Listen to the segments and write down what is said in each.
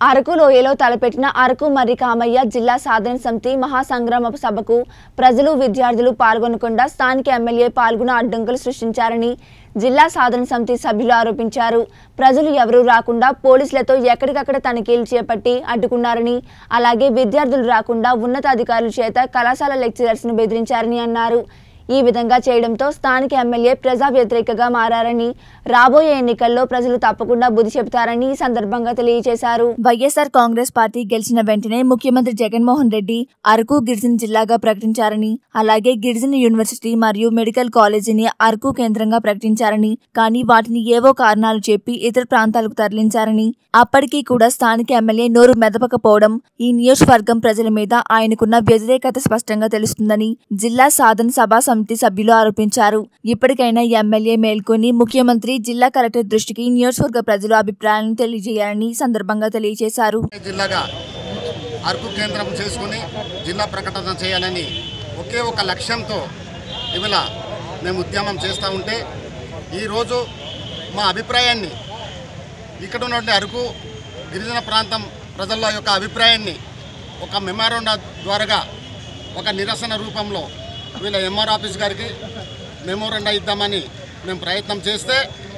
అరకు లోయలో తలపెట్టిన అరకు మర్రి కామయ్య జిల్లా సాధన సమితి మహాసంగ్రామ సభకు ప్రజలు విద్యార్థులు పాల్గొనకుండా స్థానిక ఎమ్మెల్యే పాల్గొన అడ్డంకులు సృష్టించారని జిల్లా సాధన సమితి సభ్యులు ఆరోపించారు ప్రజలు ఎవరూ రాకుండా పోలీసులతో ఎక్కడికక్కడ తనిఖీలు చేపట్టి అడ్డుకున్నారని అలాగే విద్యార్థులు రాకుండా ఉన్నతాధికారుల చేత కళాశాల లెక్చరర్స్ ను బెదిరించారని అన్నారు ఈ విధంగా చేయడంతో స్థానిక ఎమ్మెల్యే ప్రజా వ్యతిరేకగా మారారని రాబోయే ఎన్నికల్లో ప్రజలు తప్పకుండా బుద్ధి చెబుతారని ఈ సందర్భంగా తెలియజేశారు వైఎస్ఆర్ కాంగ్రెస్ పార్టీ గెలిచిన వెంటనే ముఖ్యమంత్రి జగన్మోహన్ రెడ్డి అరకు గిరిజన జిల్లాగా ప్రకటించారని అలాగే గిరిజన యూనివర్సిటీ మరియు మెడికల్ కాలేజీని అరకు కేంద్రంగా ప్రకటించారని కానీ వాటిని ఏవో కారణాలు చెప్పి ఇతర ప్రాంతాలకు తరలించారని అప్పటికీ కూడా స్థానిక ఎమ్మెల్యే నోరు మెదపకపోవడం ఈ నియోజకవర్గం ప్రజల మీద ఆయనకున్న వ్యతిరేకత స్పష్టంగా తెలుస్తుందని జిల్లా సాధన సభా సమితి సభ్యులు ఆరోపించారు ఇప్పటికైనా ఎమ్మెల్యే మేల్కొని ముఖ్యమంత్రి జిల్లా కలెక్టర్ దృష్టికి నియోజకవర్గ ప్రజల అభిప్రాయాలను తెలియజేయాలని ఈ సందర్భంగా తెలియజేశారు జిల్లాగా అరకు కేంద్రం చేసుకుని జిల్లా ప్రకటన చేయాలని ఒకే ఒక లక్ష్యంతో ఇవాళ మేము ఉద్యమం చేస్తూ ఉంటే ఈరోజు మా అభిప్రాయాన్ని ఇక్కడ ఉన్నటువంటి అరకు గిరిజన ప్రాంతం ప్రజల యొక్క అభిప్రాయాన్ని ఒక మెమోరాండా ద్వారాగా ఒక నిరసన రూపంలో వీళ్ళ ఎంఆర్ ఆఫీస్ గారికి మెమోరాండా ఇద్దామని మేము ప్రయత్నం చేస్తే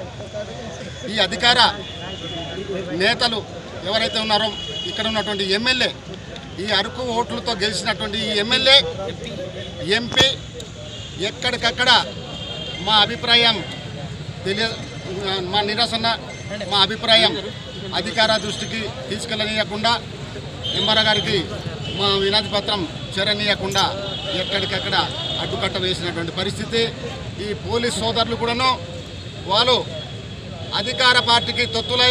ఈ అధికార నేతలు ఎవరైతే ఉన్నారో ఇక్కడ ఉన్నటువంటి ఎమ్మెల్యే ఈ అరకు ఓట్లతో గెలిచినటువంటి ఈ ఎమ్మెల్యే ఎంపీ ఎక్కడికక్కడ మా అభిప్రాయం తెలియ మా నిరసన మా అభిప్రాయం అధికార దృష్టికి తీసుకెళ్ళనీయకుండా ఎంఆర్ గారికి మా వినతి పత్రం చేరనీయకుండా ఎక్కడికక్కడ అడ్డుకట్ట వేసినటువంటి పరిస్థితి ఈ పోలీస్ సోదరులు కూడాను వాళ్ళు అధికార పార్టీకి తొత్తులై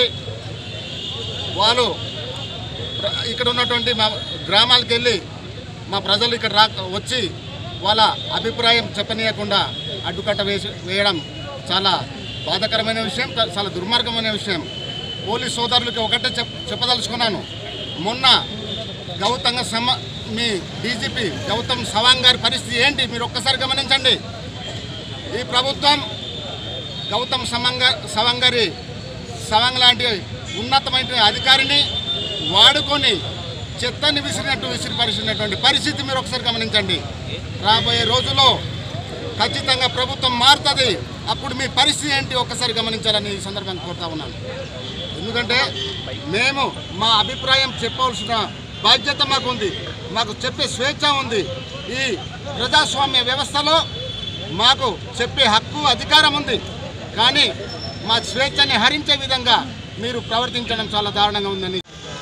వాళ్ళు ప్ర- ఇక్కడ ఉన్నటువంటి మా గ్రామాలకు వెళ్ళి మా ప్రజలు ఇక్కడ రా వచ్చి వాళ్ళ అభిప్రాయం చెప్పనీయకుండా అడ్డుకట్ట వేసి వేయడం చాలా బాధాకరమైన విషయం చా- చాలా దుర్మార్గమైన విషయం పోలీస్ సోదరులకి ఒకటే చెప్ చెప్పదలుచుకున్నాను మొన్న గౌతంగ సమ మీ డీజీపీ గౌతమ్ సవాంగ్ గారి పరిస్థితి ఏంటి మీరు ఒక్కసారి గమనించండి ఈ ప్రభుత్వం గౌతమ్ సమంగ సవంగరి సవంగ్ లాంటి ఉన్నతమైన అధికారిని వాడుకొని చెత్తని విసిరినట్టు విసిరిపరిచినటువంటి పరిస్థితి మీరు ఒకసారి గమనించండి రాబోయే రోజుల్లో ఖచ్చితంగా ప్రభుత్వం మారుతుంది అప్పుడు మీ పరిస్థితి ఏంటి ఒక్కసారి గమనించాలని ఈ సందర్భంగా కోరుతా ఉన్నాను ఎందుకంటే మేము మా అభిప్రాయం చెప్పవలసిన బాధ్యత మాకు ఉంది మాకు చెప్పే స్వేచ్ఛ ఉంది ఈ ప్రజాస్వామ్య వ్యవస్థలో మాకు చెప్పే హక్కు అధికారం ఉంది కానీ మా స్వేచ్ఛని హరించే విధంగా మీరు ప్రవర్తించడం చాలా దారుణంగా ఉందని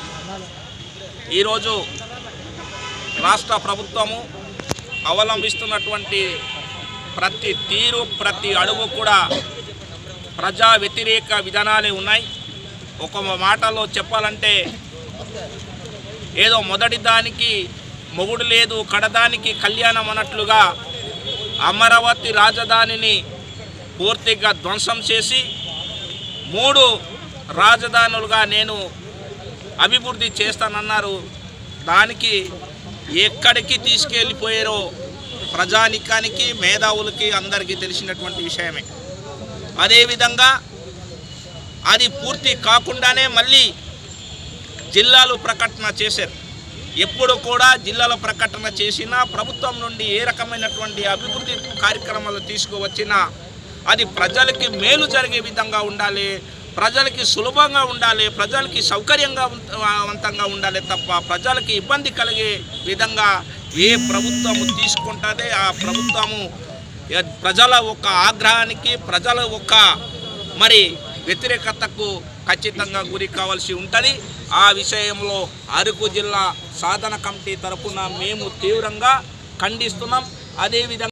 ఈరోజు రాష్ట్ర ప్రభుత్వము అవలంబిస్తున్నటువంటి ప్రతి తీరు ప్రతి అడుగు కూడా ప్రజా వ్యతిరేక విధానాలే ఉన్నాయి ఒక మాటలో చెప్పాలంటే ఏదో మొదటి దానికి మొగుడు లేదు కడదానికి కళ్యాణం అన్నట్లుగా అమరావతి రాజధానిని పూర్తిగా ధ్వంసం చేసి మూడు రాజధానులుగా నేను అభివృద్ధి చేస్తానన్నారు దానికి ఎక్కడికి తీసుకెళ్ళిపోయారో ప్రజానికానికి మేధావులకి అందరికీ తెలిసినటువంటి విషయమే అదేవిధంగా అది పూర్తి కాకుండానే మళ్ళీ జిల్లాలు ప్రకటన చేశారు ఎప్పుడు కూడా జిల్లాల ప్రకటన చేసినా ప్రభుత్వం నుండి ఏ రకమైనటువంటి అభివృద్ధి కార్యక్రమాలు తీసుకువచ్చినా అది ప్రజలకి మేలు జరిగే విధంగా ఉండాలి ప్రజలకి సులభంగా ఉండాలి ప్రజలకి సౌకర్యంగా ఉంట- వంతంగా ఉండాలి తప్ప ప్రజలకి ఇబ్బంది కలిగే విధంగా ఏ ప్రభుత్వము తీసుకుంటుందే ఆ ప్రభుత్వము ఏ- ప్రజల ఒక ఆగ్రహానికి ప్రజల ఒక మరి వ్యతిరేకతకు ఖచ్చితంగా గురి కావాల్సి ఉంటుంది ఆ విషయంలో అరకు జిల్లా సాధన కమిటీ తరపున మేము తీవ్రంగా ఖండిస్తున్నాం అదేవిధంగా